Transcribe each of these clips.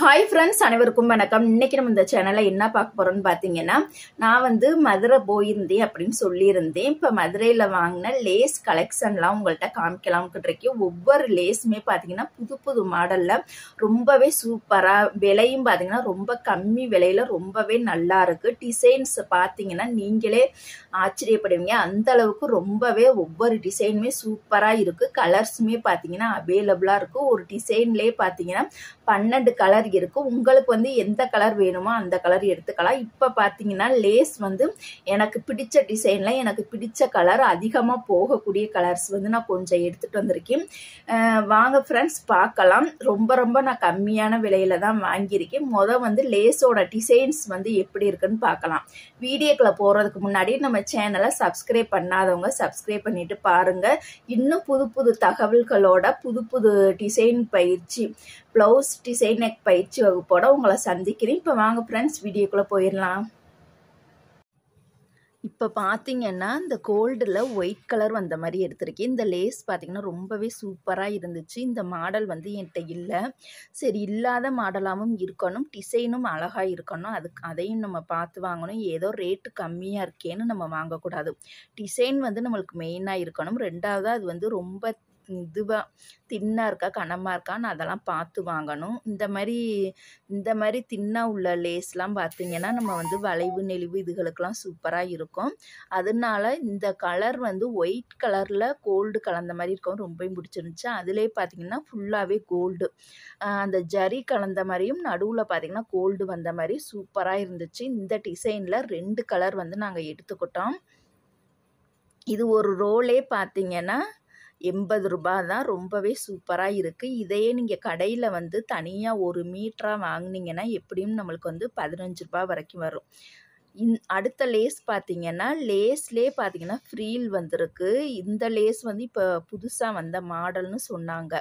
hi friends அனைவருக்கும் வணக்கம் இன்னைக்கு நம்ம இந்த சேனல்ல என்ன பார்க்க போறோம்னு பாத்தீங்கன்னா நான் வந்து மதுரை போயிருந்தேன் அப்படின்னு சொல்லியிருந்தேன் இப்ப மதுரையில வாங்கின லேஸ் கலெக்ஷன்லாம் உங்கள்கிட்ட காமிக்கலாம்னு இருக்கேன் ஒவ்வொரு லேஸுமே பாத்தீங்கன்னா புது புது மாடல்ல ரொம்பவே சூப்பரா விலையும் பாத்தீங்கன்னா ரொம்ப கம்மி விலையில ரொம்பவே நல்லா இருக்கு டிசைன்ஸ் பாத்தீங்கன்னா நீங்களே ஆச்சரியப்படுவீங்க அந்த அளவுக்கு ரொம்பவே ஒவ்வொரு டிசைனுமே சூப்பரா இருக்கு கலர்ஸுமே பாத்தீங்கன்னா அவைலபிளா இருக்கு ஒரு டிசைன்லயே பாத்தீங்கன்னா பன்னெண்டு கலர் இருக்கு உங்களுக்கு வந்து எந்த கலர் வேணுமோ அந்த கலர் எடுத்துக்கலாம் இப்ப பாத்தீங்கன்னா லேஸ் வந்து எனக்கு பிடிச்ச டிசைன்ல எனக்கு பிடிச்ச கலர் அதிகமா போகக்கூடிய கலர்ஸ் வந்து நான் கொஞ்சம் எடுத்துட்டு வந்திருக்கேன் அஹ் வாங்க ஃப்ரெண்ட்ஸ் பார்க்கலாம் ரொம்ப ரொம்ப நான் கம்மியான விலையில தான் வாங்கியிருக்கேன் முத வந்து லேஸோட டிசைன்ஸ் வந்து எப்படி இருக்குன்னு பார்க்கலாம் வீடியோக்குள்ள போறதுக்கு முன்னாடி நம்ம சேனலை சப்ஸ்கிரைப் பண்ணாதவங்க சப்ஸ்கிரைப் பண்ணிட்டு பாருங்க இன்னும் புது புது தகவல்களோட புது புது டிசைன் பயிற்சி ப்ளவுஸ் டிசைன் நெக் பயிற்சி வகுப்போட உங்களை சந்திக்கிறேன் இப்போ வாங்க ஃப்ரெண்ட்ஸ் வீடியோக்குள்ளே போயிடலாம் இப்போ பார்த்தீங்கன்னா இந்த கோல்டில் ஒயிட் கலர் வந்த மாதிரி எடுத்திருக்கேன் இந்த லேஸ் பார்த்தீங்கன்னா ரொம்பவே சூப்பராக இருந்துச்சு இந்த மாடல் வந்து என்கிட்ட இல்லை சரி இல்லாத மாடலாகவும் இருக்கணும் டிசைனும் அழகாக இருக்கணும் அதுக்கு அதையும் நம்ம பார்த்து வாங்கணும் ஏதோ ரேட்டு கம்மியாக இருக்கேன்னு நம்ம வாங்கக்கூடாது டிசைன் வந்து நம்மளுக்கு மெயினாக இருக்கணும் ரெண்டாவது அது வந்து ரொம்ப இதுவாக தின்னாக இருக்கா கனமாக இருக்கான்னு அதெல்லாம் பார்த்து வாங்கணும் இந்த மாதிரி இந்த மாதிரி தின்னாக உள்ள லேஸ்லாம் பார்த்தீங்கன்னா நம்ம வந்து வளைவு நெளிவு இதுகளுக்கெல்லாம் சூப்பராக இருக்கும் அதனால இந்த கலர் வந்து ஒயிட் கலரில் கோல்டு கலந்த மாதிரி இருக்கும் ரொம்ப பிடிச்சிருந்துச்சு அதிலே பார்த்தீங்கன்னா ஃபுல்லாகவே கோல்டு அந்த ஜரி கலந்த மாதிரியும் நடுவில் பார்த்தீங்கன்னா கோல்டு வந்த மாதிரி சூப்பராக இருந்துச்சு இந்த டிசைனில் ரெண்டு கலர் வந்து நாங்கள் எடுத்துக்கிட்டோம் இது ஒரு ரோலே பார்த்தீங்கன்னா எண்பது ரூபா தான் ரொம்பவே சூப்பராக இருக்குது இதையே நீங்கள் கடையில் வந்து தனியாக ஒரு மீட்டராக வாங்கினீங்கன்னா எப்படியும் நம்மளுக்கு வந்து பதினஞ்சு ரூபா வரைக்கும் வரும் இந் அடுத்த லேஸ் பார்த்தீங்கன்னா லேஸ்லேயே பார்த்தீங்கன்னா ஃப்ரீல் வந்திருக்கு இந்த லேஸ் வந்து இப்போ புதுசாக வந்த மாடல்னு சொன்னாங்க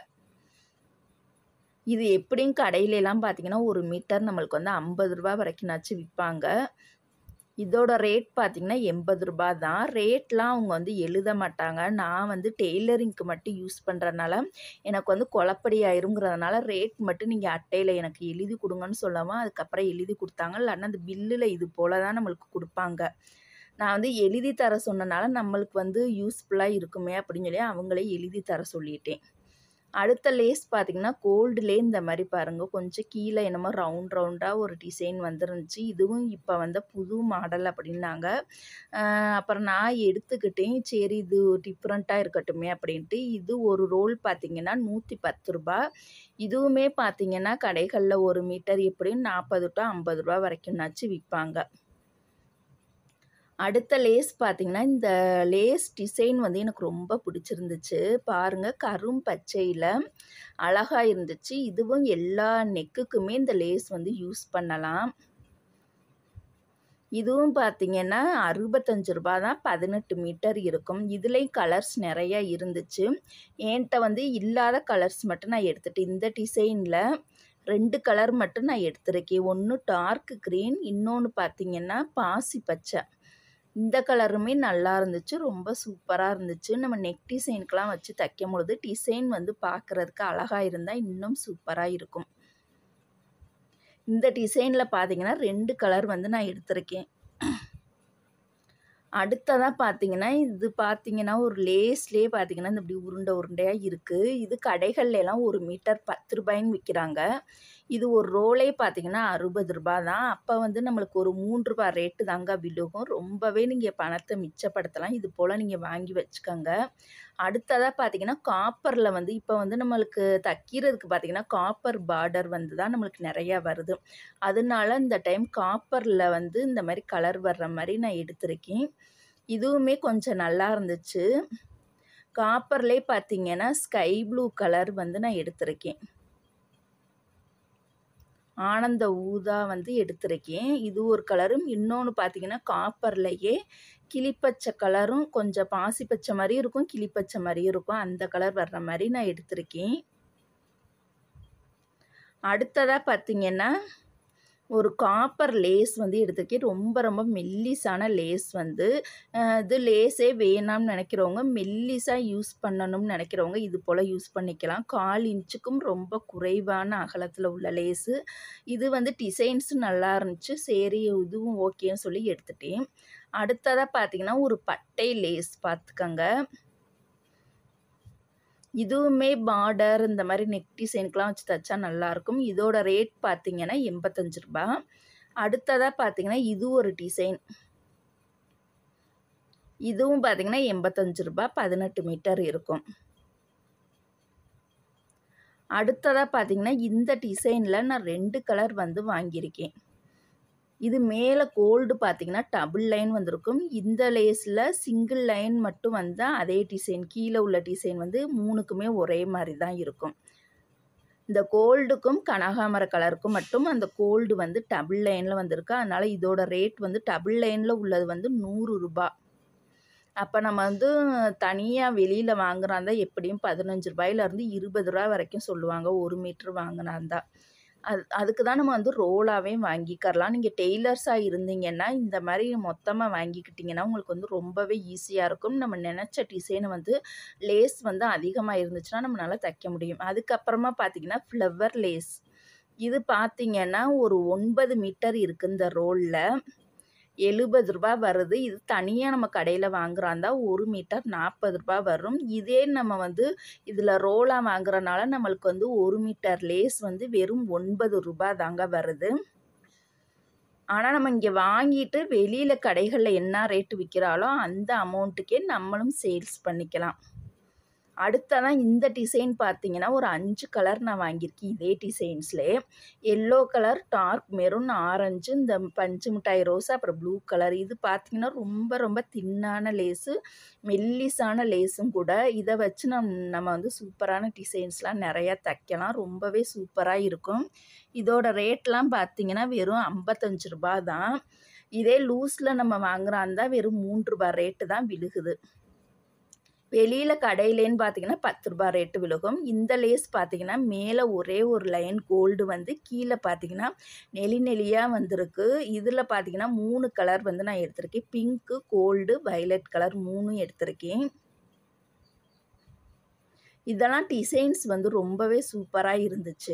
இது எப்படியும் கடையிலலாம் பார்த்தீங்கன்னா ஒரு மீட்டர் நம்மளுக்கு வந்து ஐம்பது ரூபா வரைக்கும்னாச்சும் விற்பாங்க இதோட ரேட் பார்த்தீங்கன்னா எண்பது ரூபா தான் ரேட்லாம் அவங்க வந்து எழுத மாட்டாங்க நான் வந்து டெய்லரிங்க்கு மட்டும் யூஸ் பண்ணுறதுனால எனக்கு வந்து குழப்படி ஆயிருங்கிறதுனால ரேட் மட்டும் நீங்கள் அட்டையில் எனக்கு எழுதி கொடுங்கன்னு சொல்லவும் அதுக்கப்புறம் எழுதி கொடுத்தாங்க இல்லைன்னா அந்த பில்லில் இது போல தான் நம்மளுக்கு கொடுப்பாங்க நான் வந்து எழுதி தர சொன்னனால நம்மளுக்கு வந்து யூஸ்ஃபுல்லாக இருக்குமே அப்படின்னு சொல்லி அவங்களே எழுதி தர சொல்லிட்டேன் அடுத்த லேஸ் பார்த்தீங்கன்னா கோல்டுலே இந்த மாதிரி பாருங்கள் கொஞ்சம் கீழே என்னமோ ரவுண்ட் ரவுண்டாக ஒரு டிசைன் வந்துருந்துச்சு இதுவும் இப்போ வந்த புது மாடல் அப்படின்னாங்க அப்புறம் நான் எடுத்துக்கிட்டேன் சரி இது டிஃப்ரெண்ட்டாக இருக்கட்டுமே அப்படின்ட்டு இது ஒரு ரோல் பார்த்தீங்கன்னா நூற்றி பத்து ரூபா இதுவுமே பார்த்தீங்கன்னா கடைகளில் ஒரு மீட்டர் எப்படியும் நாற்பது டு ஐம்பது ரூபா வரைக்கும்னாச்சும் விற்பாங்க அடுத்த லேஸ் பார்த்தீங்கன்னா இந்த லேஸ் டிசைன் வந்து எனக்கு ரொம்ப பிடிச்சிருந்துச்சு பாருங்கள் கரும் பச்சையில் அழகாக இருந்துச்சு இதுவும் எல்லா நெக்குக்குமே இந்த லேஸ் வந்து யூஸ் பண்ணலாம் இதுவும் பார்த்தீங்கன்னா அறுபத்தஞ்சு ரூபா தான் பதினெட்டு மீட்டர் இருக்கும் இதுலேயும் கலர்ஸ் நிறையா இருந்துச்சு என்கிட்ட வந்து இல்லாத கலர்ஸ் மட்டும் நான் எடுத்துட்டேன் இந்த டிசைனில் ரெண்டு கலர் மட்டும் நான் எடுத்திருக்கேன் ஒன்று டார்க் க்ரீன் இன்னொன்று பார்த்தீங்கன்னா பாசி பச்சை இந்த கலருமே நல்லா இருந்துச்சு ரொம்ப சூப்பராக இருந்துச்சு நம்ம நெக் டிசைனுக்கெலாம் வச்சு தைக்கும் பொழுது டிசைன் வந்து பார்க்குறதுக்கு அழகாக இருந்தால் இன்னும் சூப்பராக இருக்கும் இந்த டிசைனில் பார்த்தீங்கன்னா ரெண்டு கலர் வந்து நான் எடுத்திருக்கேன் அடுத்ததாக பார்த்தீங்கன்னா இது பார்த்தீங்கன்னா ஒரு லேஸ்லேயே பார்த்தீங்கன்னா இந்த இப்படி உருண்டை உருண்டையாக இருக்குது இது கடைகள்லாம் ஒரு மீட்டர் பத்து ரூபாய்ன்னு விற்கிறாங்க இது ஒரு ரோலே பார்த்தீங்கன்னா அறுபது ரூபா தான் அப்போ வந்து நம்மளுக்கு ஒரு மூன்று ரூபா ரேட்டு தாங்க விழுகும் ரொம்பவே நீங்கள் பணத்தை மிச்சப்படுத்தலாம் இது போல் நீங்கள் வாங்கி வச்சுக்கோங்க அடுத்ததாக பார்த்தீங்கன்னா காப்பரில் வந்து இப்போ வந்து நம்மளுக்கு தைக்கிறதுக்கு பார்த்தீங்கன்னா காப்பர் பார்டர் வந்து தான் நம்மளுக்கு நிறையா வருது அதனால இந்த டைம் காப்பரில் வந்து இந்த மாதிரி கலர் வர்ற மாதிரி நான் எடுத்திருக்கேன் இதுவுமே கொஞ்சம் நல்லா இருந்துச்சு காப்பர்லேயே பார்த்தீங்கன்னா ஸ்கை ப்ளூ கலர் வந்து நான் எடுத்திருக்கேன் ஆனந்த ஊதா வந்து எடுத்திருக்கேன் இது ஒரு கலரும் இன்னொன்று பார்த்தீங்கன்னா காப்பர்லையே கிளிப்பச்சை கலரும் கொஞ்சம் பாசி பச்சை மாதிரி இருக்கும் கிளிப்பச்சை மாதிரி இருக்கும் அந்த கலர் வர்ற மாதிரி நான் எடுத்திருக்கேன் அடுத்ததாக பார்த்தீங்கன்னா ஒரு காப்பர் லேஸ் வந்து எடுத்திருக்கேன் ரொம்ப ரொம்ப மெல்லிஸான லேஸ் வந்து அஹ், இது லேஸே வேணாம்னு நினைக்கிறவங்க மெல்லிஸாக யூஸ் பண்ணணும்னு நினைக்கிறவங்க இது போல் யூஸ் பண்ணிக்கலாம் கால் இன்ச்சுக்கும் ரொம்ப குறைவான அகலத்தில் உள்ள லேஸு இது வந்து டிசைன்ஸ் நல்லா இருந்துச்சு சரி இதுவும் ஓகேன்னு சொல்லி எடுத்துட்டேன் அடுத்ததாக பார்த்தீங்கன்னா ஒரு பட்டை லேஸ் பார்த்துக்கங்க இதுவுமே பார்டர் இந்த மாதிரி நெக் டிசைனுக்கெலாம் வச்சு தைச்சா நல்லாயிருக்கும் இதோட ரேட் பார்த்தீங்கன்னா எண்பத்தஞ்சு ரூபா அடுத்ததாக பார்த்தீங்கன்னா இது ஒரு டிசைன் இதுவும் பார்த்தீங்கன்னா எண்பத்தஞ்சு ரூபா பதினெட்டு மீட்டர் இருக்கும் அடுத்ததாக பார்த்தீங்கன்னா இந்த டிசைனில் நான் ரெண்டு கலர் வந்து வாங்கியிருக்கேன் இது மேலே கோல்டு பார்த்தீங்கன்னா டபுள் லைன் வந்திருக்கும் இந்த லேஸில் சிங்கிள் லைன் மட்டும் வந்தால் அதே டிசைன் கீழே உள்ள டிசைன் வந்து மூணுக்குமே ஒரே மாதிரி தான் இருக்கும் இந்த கோல்டுக்கும் கனகாமர கலருக்கும் மட்டும் அந்த கோல்டு வந்து டபுள் லைனில் வந்திருக்கு அதனால் இதோட ரேட் வந்து டபுள் லைனில் உள்ளது வந்து நூறு ரூபா அப்போ நம்ம வந்து தனியாக வெளியில் வாங்குறாந்தா எப்படியும் பதினஞ்சு ரூபாயிலேருந்து இருபது ரூபா வரைக்கும் சொல்லுவாங்க ஒரு மீட்ரு வாங்கினாந்தா அது அதுக்கு தான் நம்ம வந்து ரோலாகவே வாங்கிக்கரலாம் நீங்கள் டெய்லர்ஸாக இருந்தீங்கன்னா இந்த மாதிரி மொத்தமாக வாங்கிக்கிட்டிங்கன்னா உங்களுக்கு வந்து ரொம்பவே ஈஸியாக இருக்கும் நம்ம நினச்ச டிசைனை வந்து லேஸ் வந்து அதிகமாக இருந்துச்சுன்னா நம்மளால் தைக்க முடியும் அதுக்கப்புறமா பார்த்தீங்கன்னா ஃப்ளவர் லேஸ் இது பார்த்தீங்கன்னா ஒரு ஒன்பது மீட்டர் இருக்குது இந்த ரோலில் எழுபது ரூபா வருது இது தனியாக நம்ம கடையில் வாங்குறாந்தா ஒரு மீட்டர் நாற்பது ரூபா வரும் இதே நம்ம வந்து இதில் ரோலாக வாங்குறனால நம்மளுக்கு வந்து ஒரு மீட்டர் லேஸ் வந்து வெறும் ஒன்பது ரூபா தாங்க வருது ஆனால் நம்ம இங்கே வாங்கிட்டு வெளியில் கடைகளில் என்ன ரேட்டு விற்கிறாலோ அந்த அமௌண்ட்டுக்கே நம்மளும் சேல்ஸ் பண்ணிக்கலாம் அடுத்ததான் இந்த டிசைன் பார்த்தீங்கன்னா ஒரு அஞ்சு கலர் நான் வாங்கியிருக்கேன் இதே டிசைன்ஸ்லேயே yellow colour dark maroon orange இந்த பஞ்சு மிட்டாய் ரோஸ் அப்புறம் ப்ளூ கலர் இது பார்த்தீங்கன்னா ரொம்ப ரொம்ப தின்னான லேஸு மெல்லிஸான லேஸும் கூட இதை வச்சு நம் நம்ம வந்து சூப்பரான டிசைன்ஸ்லாம் நிறையா தைக்கலாம் ரொம்பவே சூப்பராக இருக்கும் இதோட ரேட்லாம் பார்த்தீங்கன்னா வெறும் ஐம்பத்தஞ்சு ரூபா தான் இதே லூஸில் நம்ம வாங்குறாந்தா வெறும் மூன்று ரூபா ரேட்டு தான் விழுகுது வெளியில் கடையிலேன்னு பார்த்தீங்கன்னா பத்து ரூபா ரேட்டு விழுகும் இந்த லேஸ் பார்த்தீங்கன்னா மேலே ஒரே ஒரு லைன் கோல்டு வந்து கீழே பார்த்தீங்கன்னா நெளி நெளியாக வந்திருக்கு இதில் பார்த்தீங்கன்னா மூணு கலர் வந்து நான் எடுத்திருக்கேன் பிங்க்கு கோல்டு வயலட் கலர் மூணும் எடுத்திருக்கேன் இதெல்லாம் டிசைன்ஸ் வந்து ரொம்பவே சூப்பராக இருந்துச்சு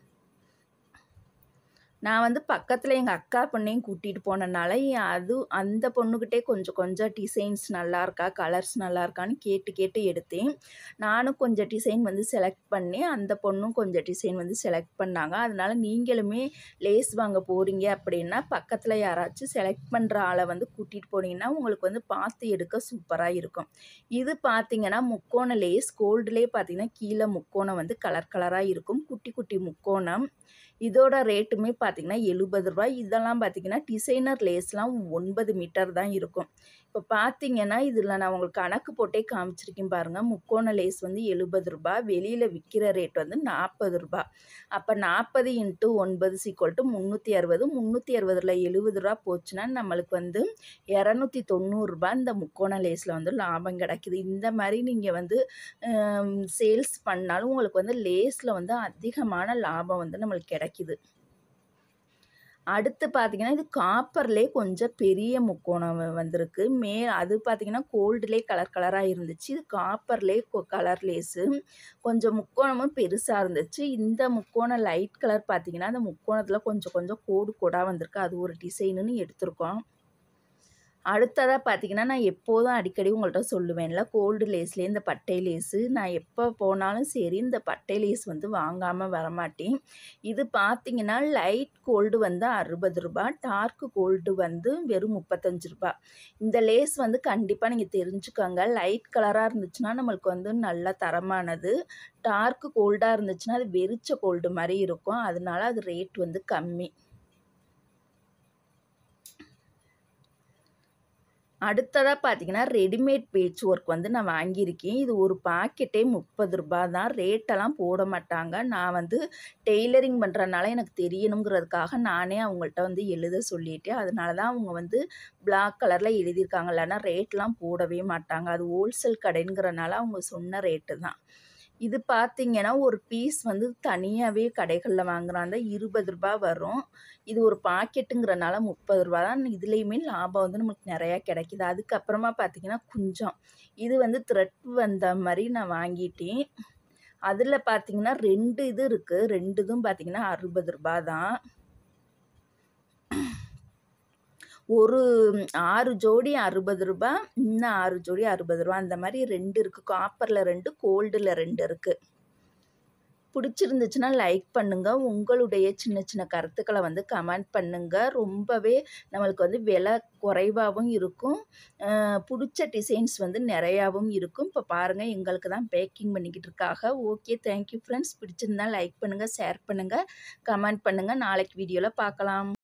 நான் வந்து பக்கத்தில் எங்கள் அக்கா பொண்ணையும் கூட்டிகிட்டு போனனால என் அது அந்த பொண்ணுக்கிட்டே கொஞ்சம் கொஞ்சம் டிசைன்ஸ் நல்லா இருக்கா கலர்ஸ் நல்லா இருக்கான்னு கேட்டு கேட்டு எடுத்தேன் நானும் கொஞ்சம் டிசைன் வந்து செலக்ட் பண்ணி அந்த பொண்ணும் கொஞ்சம் டிசைன் வந்து செலக்ட் பண்ணாங்க அதனால் நீங்களுமே லேஸ் வாங்க போகிறீங்க அப்படின்னா பக்கத்தில் யாராச்சும் செலக்ட் பண்ணுற ஆளை வந்து கூட்டிகிட்டு போனீங்கன்னா உங்களுக்கு வந்து பார்த்து எடுக்க சூப்பராக இருக்கும் இது பார்த்தீங்கன்னா முக்கோண லேஸ் கோல்டுலேயே பார்த்தீங்கன்னா கீழே முக்கோணம் வந்து கலர் கலராக இருக்கும் குட்டி குட்டி முக்கோணம் இதோட ரேட்டுமே பார்த்தீங்கன்னா எழுபது ரூபாய் இதெல்லாம் பார்த்தீங்கன்னா டிசைனர் லேஸ்லாம் ஒன்பது மீட்டர் தான் இருக்கும் இப்போ பார்த்தீங்கன்னா இதில் நான் உங்களுக்கு கணக்கு போட்டே காமிச்சிருக்கேன் பாருங்கள் முக்கோண லேஸ் வந்து எழுபது ரூபாய் வெளியில் விற்கிற ரேட் வந்து நாற்பது ரூபாய் அப்போ நாற்பது இன்ட்டு ஒன்பது சீக்வல் டு முந்நூற்றி அறுபது முந்நூற்றி அறுபதில் எழுபது ரூபா போச்சுன்னா நம்மளுக்கு வந்து இரநூத்தி தொண்ணூறுரூபா இந்த முக்கோண லேஸில் வந்து லாபம் கிடைக்குது இந்த மாதிரி நீங்கள் வந்து சேல்ஸ் பண்ணாலும் உங்களுக்கு வந்து லேஸில் வந்து அதிகமான லாபம் வந்து நம்மளுக்கு கிடைக்குது அடுத்து பார்த்தீங்கன்னா இது காப்பர்லேயே கொஞ்சம் பெரிய முக்கோணம் வ- வந்திருக்கு மே அது பார்த்தீங்கன்னா கோல்டுலே கலர் கலராக இருந்துச்சு இது காப்பர்லே கலர் லேஸு கொஞ்சம் முக்கோணமும் பெருசாக இருந்துச்சு இந்த முக்கோணம் லைட் கலர் பார்த்தீங்கன்னா அந்த முக்கோணத்தில் கொஞ்சம் கொஞ்சம் கோடு கோடாக வந்திருக்கு அது ஒரு டிசைனுன்னு எடுத்திருக்கோம் அடுத்ததாக பார்த்தீங்கன்னா நான் எப்போதும் அடிக்கடி உங்கள்கிட்ட சொல்லுவேன்ல கோல்டு லேஸ்லேயே இந்த பட்டை லேஸு நான் எப்போ போனாலும் சரி இந்த பட்டை லேஸ் வந்து வாங்காமல் வரமாட்டேன் இது பார்த்தீங்கன்னா லைட் கோல்டு வந்து அறுபது ரூபா டார்க் கோல்டு வந்து வெறும் முப்பத்தஞ்சு ரூபா இந்த லேஸ் வந்து கண்டிப்பாக நீங்கள் தெரிஞ்சுக்கோங்க லைட் கலராக இருந்துச்சுன்னா நம்மளுக்கு வந்து நல்ல தரமானது டார்க் கோல்டாக இருந்துச்சுன்னா அது வெறிச்ச கோல்டு மாதிரி இருக்கும் அதனால அது ரேட் வந்து கம்மி அடுத்ததாக பார்த்தீங்கன்னா ரெடிமேட் பேட்ச் ஒர்க் வந்து நான் வாங்கியிருக்கேன் இது ஒரு பாக்கெட்டே முப்பது ரூபா தான் ரேட்டெல்லாம் போட மாட்டாங்க நான் வந்து டெய்லரிங் பண்ணுறனால எனக்கு தெரியணுங்கிறதுக்காக நானே அவங்கள்ட்ட வந்து எழுத சொல்லிட்டேன் அதனால தான் அவங்க வந்து பிளாக் கலரில் எழுதியிருக்காங்க இல்லைன்னா ரேட்லாம் போடவே மாட்டாங்க அது ஹோல்சேல் கடைங்கிறனால அவங்க சொன்ன ரேட்டு தான் இது பார்த்தீங்கன்னா ஒரு பீஸ் வந்து தனியாகவே கடைகளில் வாங்குறாங்க இருபது ரூபா வரும் இது ஒரு பாக்கெட்டுங்கிறனால முப்பது ரூபா தான் இதுலேயுமே லாபம் வந்து நமக்கு நிறையா கிடைக்கிது அதுக்கப்புறமா பார்த்தீங்கன்னா குஞ்சம் இது வந்து த்ரெட் வந்த மாதிரி நான் வாங்கிட்டேன் அதில் பார்த்தீங்கன்னா ரெண்டு இது இருக்குது ரெண்டு இதுவும் பார்த்தீங்கன்னா அறுபது ரூபா தான் ஒரு ஆறு ஜோடி அறுபது ரூபா இன்னும் ஆறு ஜோடி அறுபது ரூபா அந்த மாதிரி ரெண்டு இருக்குது காப்பரில் ரெண்டு கோல்டில் ரெண்டு இருக்குது பிடிச்சிருந்துச்சுன்னா லைக் பண்ணுங்கள் உங்களுடைய சின்ன சின்ன கருத்துக்களை வந்து கமெண்ட் பண்ணுங்கள் ரொம்பவே நம்மளுக்கு வந்து விலை குறைவாகவும் இருக்கும் பிடிச்ச டிசைன்ஸ் வந்து நிறையாவும் இருக்கும் இப்போ பாருங்கள் எங்களுக்கு தான் பேக்கிங் பண்ணிக்கிட்டு இருக்காங்க ஓகே தேங்க்யூ ஃப்ரெண்ட்ஸ் பிடிச்சிருந்தா லைக் பண்ணுங்கள் ஷேர் பண்ணுங்கள் கமெண்ட் பண்ணுங்கள் நாளைக்கு வீடியோவில் பார்க்கலாம்